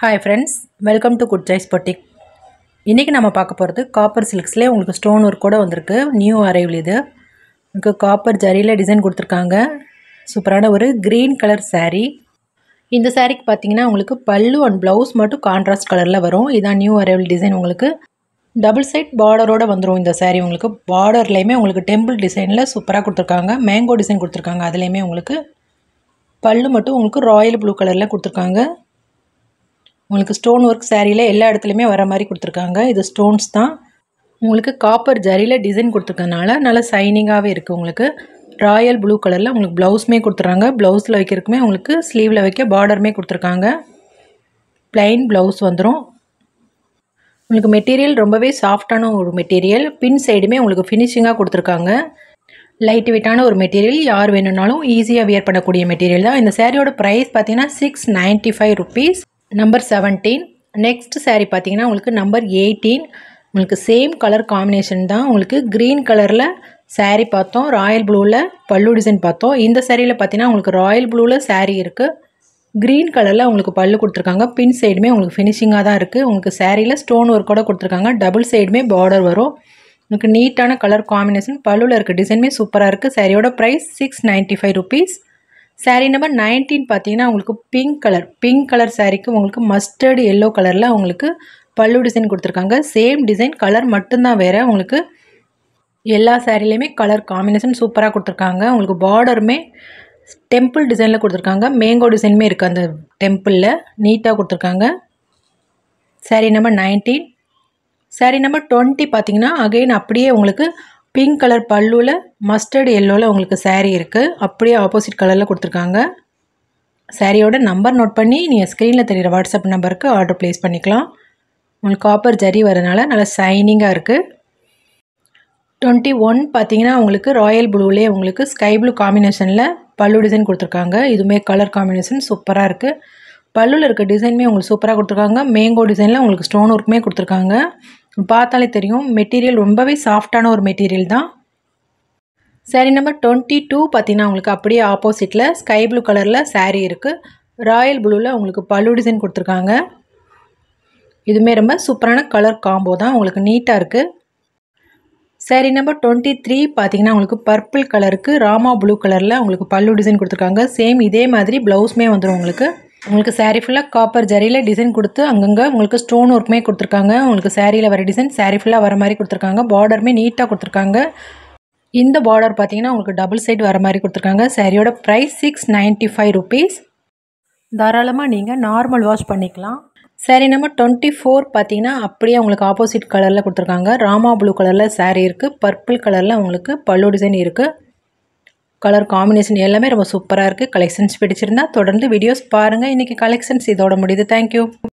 hi friends welcome to good choice boutique இன்றைக்கி நம்ம பார்க்க போகிறது காப்பர் சில்க்ஸ்லேயே உங்களுக்கு ஸ்டோன் ஒர்க் கூட வந்திருக்கு நியூ அரைவல் இது உங்களுக்கு காப்பர் ஜரியில் டிசைன் கொடுத்துருக்காங்க சூப்பரான ஒரு க்ரீன் கலர் saree இந்த சாரீக்கு பார்த்தீங்கன்னா உங்களுக்கு பல்லு அண்ட் ப்ளவுஸ் மட்டும் கான்ட்ராஸ்ட் கலரில் வரும் இதான் நியூ அரைவல் டிசைன் உங்களுக்கு டபுள் சைட் பார்டரோட வந்துடும் இந்த saree உங்களுக்கு பார்டர்லேயுமே உங்களுக்கு டெம்பிள் டிசைனில் சூப்பராக கொடுத்துருக்காங்க மேங்கோ டிசைன் கொடுத்துருக்காங்க அதுலேயுமே உங்களுக்கு பல்லு மட்டும் உங்களுக்கு ராயல் ப்ளூ கலரில் கொடுத்துருக்காங்க உங்களுக்கு ஸ்டோன் ஒர்க் சாரியில் எல்லா இடத்துலையுமே வர மாதிரி கொடுத்துருக்காங்க இது ஸ்டோன்ஸ் தான் உங்களுக்கு காப்பர் ஜரியில் டிசைன் கொடுத்துருக்கனால நல்லா சைனிங்காகவே இருக்குது உங்களுக்கு ராயல் ப்ளூ கலரில் உங்களுக்கு ப்ளவுஸுமே கொடுத்துட்றாங்க ப்ளவுஸில் வைக்கிறதுக்குமே உங்களுக்கு ஸ்லீவில் வைக்க பார்டருமே கொடுத்துருக்காங்க ப்ளைன் ப்ளவுஸ் வந்துடும் உங்களுக்கு மெட்டீரியல் ரொம்பவே சாஃப்டான ஒரு மெட்டீரியல் பின் சைடுமே உங்களுக்கு ஃபினிஷிங்காக கொடுத்துருக்காங்க லைட் வெயிட்டான ஒரு மெட்டீரியல் யார் வேணும்னாலும் ஈஸியாக வியர் பண்ணக்கூடிய மெட்டீரியல் தான் இந்த சாரியோட ப்ரைஸ் பார்த்தீங்கன்னா six ninety five rupees number seventeen next saree பார்த்தீங்கன்னா உங்களுக்கு நம்பர் எயிட்டீன் உங்களுக்கு சேம் கலர் காம்பினேஷன் தான் உங்களுக்கு க்ரீன் கலரில் saree பார்த்தோம் ராயல் ப்ளூவில் பல்லு டிசைன் பார்த்தோம் இந்த சாரியில் பார்த்தீங்கன்னா உங்களுக்கு ராயல் ப்ளூவில் saree இருக்குது க்ரீன் கலரில் உங்களுக்கு பல்லு கொடுத்துருக்காங்க பின் சைடுமே உங்களுக்கு ஃபினிஷிங்காக தான் இருக்குது உங்களுக்கு சாரியில் ஸ்டோன் ஒர்க்கோட கொடுத்துருக்காங்க டபுள் சைடுமே பார்டர் வரும் உங்களுக்கு நீட்டான கலர் காம்பினேஷன் பல்லுவில் இருக்க டிசைனுமே சூப்பராக இருக்குது சாரியோட price six ninety five rupees saree number nineteen பார்த்தீங்கன்னா உங்களுக்கு பிங்க் கலர் பிங்க் கலர் சாரீக்கு உங்களுக்கு மஸ்டர்டு எல்லோ கலரில் உங்களுக்கு பல்லு டிசைன் கொடுத்துருக்காங்க சேம் டிசைன் கலர் மட்டும்தான் வேறு உங்களுக்கு எல்லா சாரிலையுமே கலர் காம்பினேஷன் சூப்பராக கொடுத்துருக்காங்க உங்களுக்கு பார்டருமே டெம்பிள் டிசைனில் கொடுத்துருக்காங்க மேங்கோ டிசைனுமே இருக்குது அந்த டெம்பிளில் நீட்டாக கொடுத்துருக்காங்க saree number nineteen saree number twenty பார்த்தீங்கன்னா அகைன் அப்படியே உங்களுக்கு பிங்க் கலர் பல்லுவில் மஸ்டர்டு எல்லோவில் உங்களுக்கு saree இருக்குது அப்படியே ஆப்போசிட் கலரில் கொடுத்துருக்காங்க சாரியோட நம்பர் நோட் பண்ணி நீங்கள் ஸ்க்ரீனில் தெரிகிற வாட்ஸ்அப் நம்பருக்கு ஆர்டர் ப்ளேஸ் பண்ணிக்கலாம் உங்களுக்கு காப்பர் ஜரி வரனால நல்லா ஷைனிங்காக இருக்குது டுவெண்ட்டி ஒன் பார்த்தீங்கன்னா உங்களுக்கு ராயல் ப்ளூலே உங்களுக்கு ஸ்கை ப்ளூ காம்பினேஷனில் பல்லு டிசைன் கொடுத்துருக்காங்க இதுவுமே கலர் காம்பினேஷன் சூப்பராக இருக்குது பல்லுவில் இருக்க டிசைனுமே உங்களுக்கு சூப்பராக கொடுத்துருக்காங்க மேங்கோ டிசைனில் உங்களுக்கு ஸ்டோன் ஒர்க்குமே கொடுத்துருக்காங்க பார்த்தாலே தெரியும் மெட்டீரியல் ரொம்பவே சாஃப்டான ஒரு மெட்டீரியல் தான் சாரீ நம்பர் டுவெண்ட்டி டூ பார்த்தீங்கன்னா உங்களுக்கு அப்படியே ஆப்போசிட்டில் ஸ்கை ப்ளூ கலரில் saree இருக்குது ராயல் ப்ளூவில் உங்களுக்கு பல்லு டிசைன் கொடுத்துருக்காங்க இதுவுமே ரொம்ப சூப்பரான கலர் காம்போ தான் உங்களுக்கு நீட்டாக இருக்குது சாரீ நம்பர் டுவெண்ட்டி த்ரீ பார்த்தீங்கன்னா உங்களுக்கு பர்பிள் கலருக்கு ராமா ப்ளூ கலரில் உங்களுக்கு பல்லு டிசைன் கொடுத்துருக்காங்க சேம் இதே மாதிரி ப்ளவுஸுமே வந்துடும் உங்களுக்கு உங்களுக்கு saree ஃபுல்லாக காப்பர் ஜரியில் டிசைன் கொடுத்து அங்கங்கே உங்களுக்கு ஸ்டோன் ஒர்க்குமே கொடுத்துருக்காங்க உங்களுக்கு சாரியில் வர டிசைன் saree ஃபுல்லாக வர மாதிரி கொடுத்துருக்காங்க பார்டருமே நீட்டாக கொடுத்துருக்காங்க இந்த பார்டர் பார்த்தீங்கன்னா உங்களுக்கு டபுள் சைடு வர மாதிரி கொடுத்துருக்காங்க சாரியோட price six ninety five rupees தாராளமாக நீங்கள் நார்மல் வாஷ் பண்ணிக்கலாம் சாரீ நம்பர் டுவெண்ட்டி ஃபோர் பார்த்தீங்கன்னா அப்படியே உங்களுக்கு ஆப்போசிட் கலரில் கொடுத்துருக்காங்க ராமா ப்ளூ கலரில் saree இருக்குது பர்பிள் கலரில் உங்களுக்கு பல்லு டிசைன் இருக்குது கலர் காம்பினேஷன் எல்லாமே ரொம்ப சூப்பராக இருக்குது கலெக்ஷன்ஸ் பிடிச்சிருந்தா தொடர்ந்து வீடியோஸ் பாருங்கள் இன்றைக்கி கலெக்ஷன்ஸ் இதோட முடியுது தேங்க்யூ